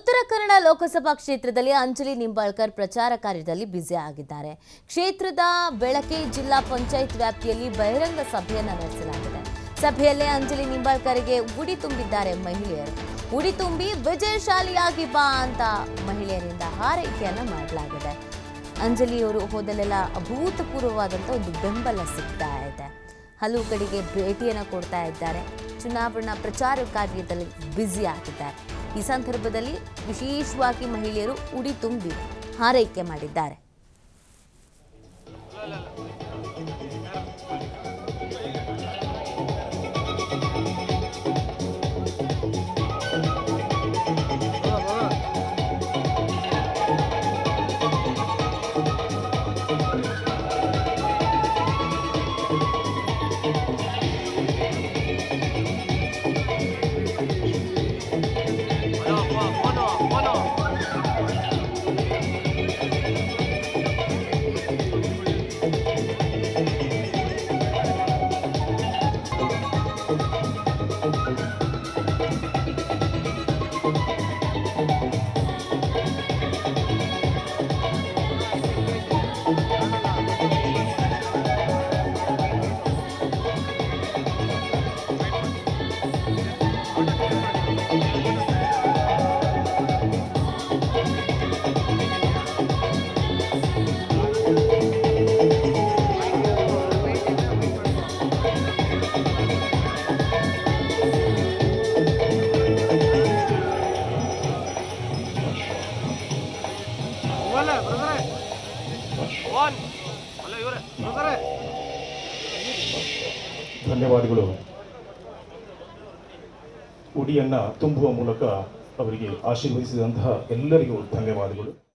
ಉತ್ತರ ಕನ್ನಡ ಲೋಕಸಭಾ ಕ್ಷೇತ್ರದಲ್ಲಿ ಅಂಜಲಿ ನಿಂಬಾಳ್ಕರ್ ಪ್ರಚಾರ ಕಾರ್ಯದಲ್ಲಿ ಬ್ಯುಸಿ ಆಗಿದ್ದಾರೆ ಕ್ಷೇತ್ರದ ಬೆಳಕೆ ಜಿಲ್ಲಾ ಪಂಚಾಯತ್ ವ್ಯಾಪ್ತಿಯಲ್ಲಿ ಬಹಿರಂಗ ಸಭೆಯನ್ನ ನಡೆಸಲಾಗಿದೆ ಸಭೆಯಲ್ಲೇ ಅಂಜಲಿ ನಿಂಬಾಳ್ಕರ್ಗೆ ಉಡಿ ತುಂಬಿದ್ದಾರೆ ಮಹಿಳೆಯರು ಉಡಿ ತುಂಬಿ ವಿಜಯಶಾಲಿಯಾಗಿ ಬಾ ಅಂತ ಮಹಿಳೆಯರಿಂದ ಹಾರೈಕೆಯನ್ನ ಮಾಡಲಾಗಿದೆ ಅಂಜಲಿಯವರು ಹೋದಲ್ಲೆಲ್ಲ ಅಭೂತಪೂರ್ವವಾದಂಥ ಒಂದು ಬೆಂಬಲ ಸಿಗ್ತಾ ಇದೆ ಹಲವು ಕಡೆಗೆ ಭೇಟಿಯನ್ನು ಕೊಡ್ತಾ ಇದ್ದಾರೆ ಚುನಾವಣಾ ಪ್ರಚಾರ ಕಾರ್ಯದಲ್ಲಿ ಬ್ಯುಸಿ ಆಗಿದ್ದಾರೆ ಈ ಸಂದರ್ಭದಲ್ಲಿ ವಿಶೇಷವಾಗಿ ಮಹಿಳೆಯರು ಉಡಿ ತುಂಬಿ ಹಾರೈಕೆ ಮಾಡಿದ್ದಾರೆ ಒಲೆ ಬ್ರದರೇ ಒನ್ ಅಲ್ಲ ಇವರೇ ಬ್ರದರೇ ಧನ್ಯವಾದಗಳು ಉಡಿಯನ್ನ ತುಂಬುವ ಮೂಲಕ ಅವರಿಗೆ ಆಶೀರ್ವದಿಸಿದಂತಹ ಎಲ್ಲರಿಗೂ ಧನ್ಯವಾದಗಳು